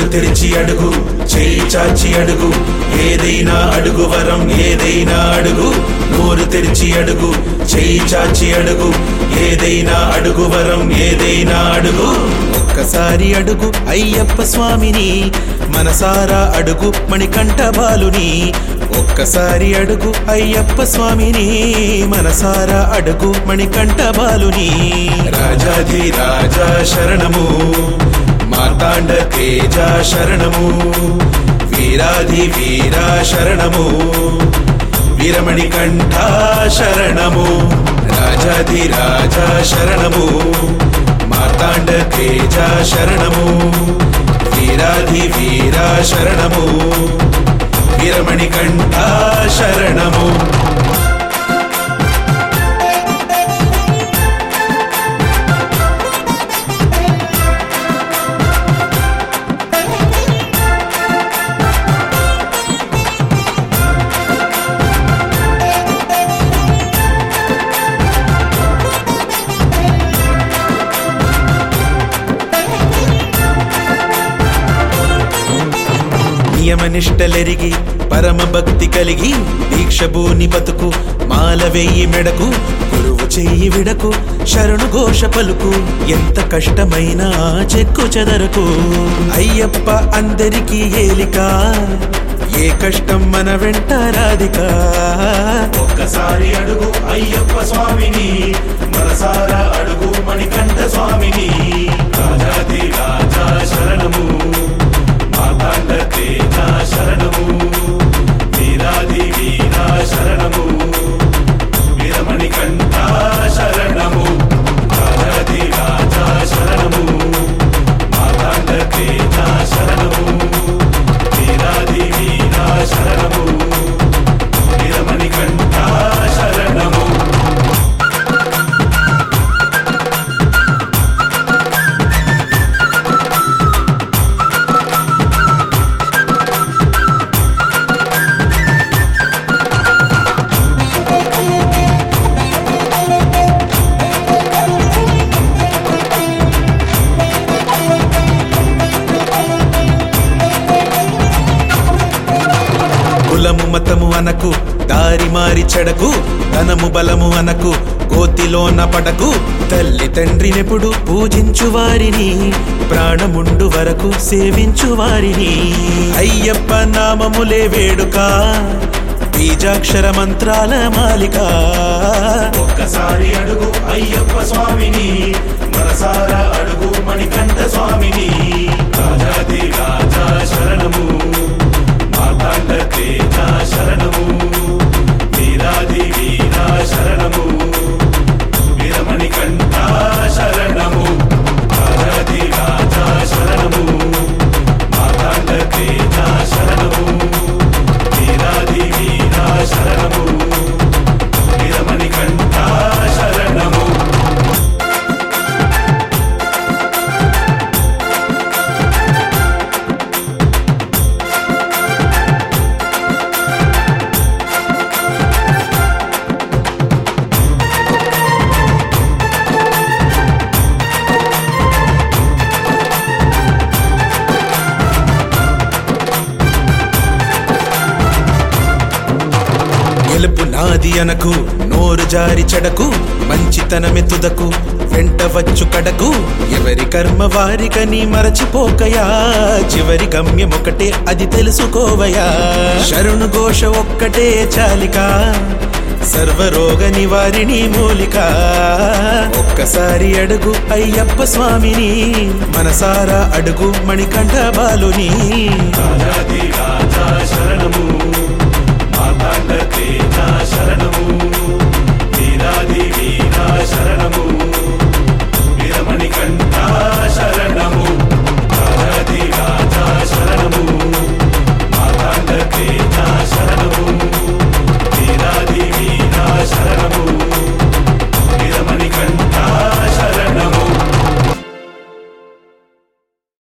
తెరిచి అడుగు చేయి చాచి అడుగు ఏదైనా అడుగు వరం ఏదైనా అడుగు నోరు తెరిచి అడుగు చేయి చాచి అడుగు ఏదైనా అడుగు వరం ఏదైనా అడుగు ఒక్కసారి అడుగు అయ్యప్ప స్వామిని మనసారా అడుగు మణికంఠ బాలుని ఒక్కసారి అడుగు అయ్యప్ప స్వామిని మనసారా అడుగు మణికంఠ బాలుని రాజాధి రాజా శరణము మార్తాండ తేజ శరణము వీరాధి వీరా శరణము వీరమణి కంఠ శరణము రాజాధి రాజా శరణము మార్తాండ తేజ శరణము వీరాధి వీరా శరణము వీరమణి కంఠ శరణము నియమనిష్టలెరిగి పరమ భక్తి కలిగి దీక్ష భూని బతుకు మాల వెయ్యి మెడకు గురువు చెయ్యి విడకు శరణు ఘోష పలుకు ఎంత కష్టమైనా చెక్కు చెదరకు అయ్యప్ప అందరికీ ఏలిక ఏ కష్టం మన వెంట రాధిక ఒక్కసారి అడుగు అయ్యప్ప స్వామిని మనసారా అడుగు మణికంఠ స్వామిని రాజాది రాజా శరణము మాతాండ తేజ శరణము వీరాది వీరా శరణము వీరమణి కంఠ శరణము రాజాది రాజా శరణము మాతాండ తేజ శరణము వీరాది వీరా శరణము వీరమణి కంఠ శరణము కులము మతము అనకు దారి మారి చెడకు ధనము బలము అనకు కోతిలోన పడకు తల్లి తండ్రినెప్పుడు పూజించు వారిని ప్రాణముండు వరకు సేవించు వారిని అయ్యప్ప నామములే వేడుక బీజాక్షర మంత్రాల మాలిక ఒక్కసారి అడుగు అయ్యప్ప స్వామిని మనసారా అడుగు మణికంఠ స్వామిని రాజాది రాజా శరణము మార్తాండ తేజ శరణము వీరాది వీరా శరణము వీరమణి కంఠ శరణము రాజాది రాజా శరణము మార్తాండ తేజ శరణము వీరాది వీరా శరణము వీరమణి కంఠ శరణము గెలుపు నాది అనకు నోరు జారి చెడకు మంచితనమె తుదకు వెంట వచ్చు కడకు ఎవరి కర్మ వారికని మరచిపోకయా చివరి గమ్యం ఒకటే అది తెలుసుకోవయా శరణు ఘోష ఒక్కటే చాలిక సర్వరోగ నివారిణి మూలిక ఒక్కసారి అడుగు అయ్యప్ప స్వామిని మనసారా అడుగు మణికంఠ బాలుని రాజాది రాజా శరణము